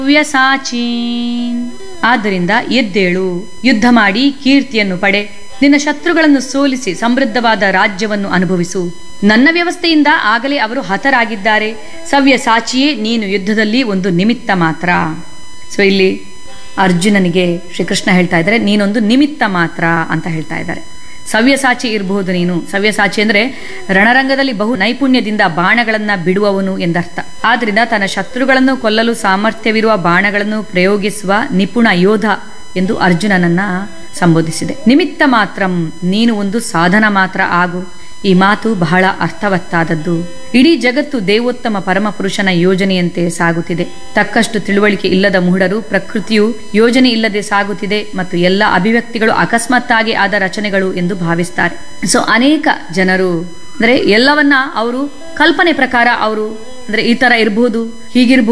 ವ್ಯಸಾಚೀನ್ ಆದ್ದರಿಂದ ಎದ್ದೇಳು ಯುದ್ಧ ಮಾಡಿ ಕೀರ್ತಿಯನ್ನು ಪಡೆ ನಿನ್ನ ಶತ್ರುಗಳನ್ನು ಸೋಲಿಸಿ ಸಮೃದ್ಧವಾದ ರಾಜ್ಯವನ್ನು ಅನುಭವಿಸು ನನ್ನ ವ್ಯವಸ್ಥೆಯಿಂದ ಆಗಲೇ ಅವರು ಹತರಾಗಿದ್ದಾರೆ ಸವ್ಯಸಾಚಿಯೇ ನೀನು ಯುದ್ಧದಲ್ಲಿ ಒಂದು ನಿಮಿತ್ತ ಮಾತ್ರ ಸೊ ಇಲ್ಲಿ ಅರ್ಜುನನಿಗೆ ಶ್ರೀಕೃಷ್ಣ ಹೇಳ್ತಾ ಇದ್ದಾರೆ ನೀನೊಂದು ನಿಮಿತ್ತ ಮಾತ್ರ ಅಂತ ಹೇಳ್ತಾ ಇದ್ದಾರೆ ಸವ್ಯಸಾಚಿ ಇರಬಹುದು ನೀನು ಸವ್ಯಸಾಚಿ ಅಂದ್ರೆ ರಣರಂಗದಲ್ಲಿ ಬಹು ನೈಪುಣ್ಯದಿಂದ ಬಾಣಗಳನ್ನ ಬಿಡುವವನು ಎಂದರ್ಥ ಆದ್ರಿಂದ ತನ್ನ ಶತ್ರುಗಳನ್ನು ಕೊಲ್ಲಲು ಸಾಮರ್ಥ್ಯವಿರುವ ಬಾಣಗಳನ್ನು ಪ್ರಯೋಗಿಸುವ ನಿಪುಣ ಯೋಧ ಎಂದು ಅರ್ಜುನನನ್ನ ಸಂಬೋಧಿಸಿದೆ ನಿಮಿತ್ತ ಮಾತ್ರಂ ನೀನು ಒಂದು ಸಾಧನ ಮಾತ್ರ ಆಗು ಈ ಮಾತು ಬಹಳ ಅರ್ಥವತ್ತಾದದ್ದು ಇಡೀ ಜಗತ್ತು ದೇವೋತ್ತಮ ಪರಮಪುರುಷನ ಯೋಜನೆಯಂತೆ ಸಾಗುತ್ತಿದೆ ತಕ್ಕಷ್ಟು ತಿಳುವಳಿಕೆ ಇಲ್ಲದ ಮೂಢರು ಪ್ರಕೃತಿಯು ಯೋಜನೆ ಇಲ್ಲದೆ ಸಾಗುತ್ತಿದೆ ಮತ್ತು ಎಲ್ಲ ಅಭಿವ್ಯಕ್ತಿಗಳು ಅಕಸ್ಮಾತ್ತಾಗಿ ಆದ ರಚನೆಗಳು ಎಂದು ಭಾವಿಸ್ತಾರೆ ಸೊ ಅನೇಕ ಜನರು ಅಂದ್ರೆ ಎಲ್ಲವನ್ನ ಅವರು ಕಲ್ಪನೆ ಪ್ರಕಾರ ಅವರು ಅಂದ್ರೆ ಈ ತರ ಇರಬಹುದು ಹೀಗಿರ್ಬಹುದು